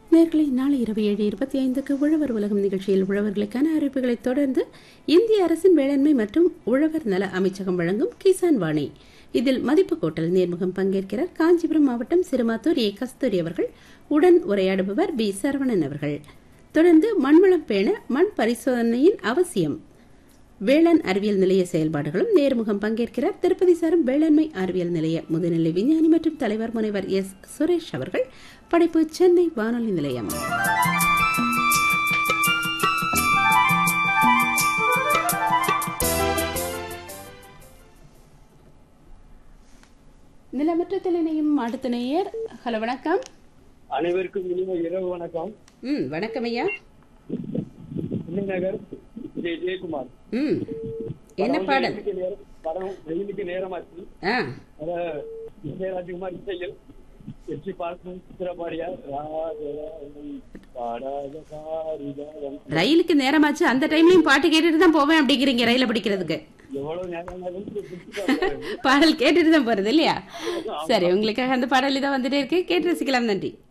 நேர்களை நாளை இரவு ஏழு இருபத்தி ஐந்துக்கு உழவர் உலகம் நிகழ்ச்சியில் உழவர்களுக்கான அறிவிப்புகளை தொடர்ந்து இந்திய அரசின் வேளாண்மை மற்றும் உழவர் நல அமைச்சகம் வழங்கும் கிசான் வாணி இதில் மதிப்பு கூட்டல் நேர்முகம் பங்கேற்கிறார் காஞ்சிபுரம் மாவட்டம் சிறுமாத்தூர் ஏ கஸ்தூரி அவர்கள் உடன் உரையாடுபவர் பி சரவணன் அவர்கள் தொடர்ந்து மண்வளம் பேண மண் பரிசோதனையின் அவசியம் வேளாண் அறிவியல் நிலைய செயல்பாடுகளும் நேர்முகம் பங்கேற்கிறார் திருப்பதி சாரம் வேளாண்மை அறிவியல் நிலைய முதுநிலை விஞ்ஞானி மற்றும் தலைவர் முனைவர் எஸ் சுரேஷ் அவர்கள் படைப்பு சென்னை வானொலி நிலையம் நிலமற்றத்தில் இணையும் அடுத்த நேயர் ஹலோ வணக்கம் அனைவருக்கும் இனிமை இரவு வணக்கம் ம் வணக்கம் ஐயா சென்னை நகர் ஜெய ஜெயக்குமார் ம் என்ன பாடல் வெயிலுக்கு நேரம் படம் வெயிலுக்கு நேரமாச்சு ஆ அத விஜயராஜ்குமார் இசையில் வெற்றி பார்க்கும் சித்திரபாடியார் பாடாத பாரிஜாதம். ரயிலுக்கு நேரமாச்சு அந்த டைம்லயும் பாட்டு கேட்டுட்டு தான் போவேன் அப்படிங்கிறீங்க ரயில பிடிக்கிறதுக்கு எவ்வளவு நேரம் பாடல் கேட்டுட்டு தான் போறது இல்லையா சரி உங்களுக்காக அந்த பாடல் இதான் வந்துட்டே இருக்கு கேட்டு ரசிக்கலாம் நன்றி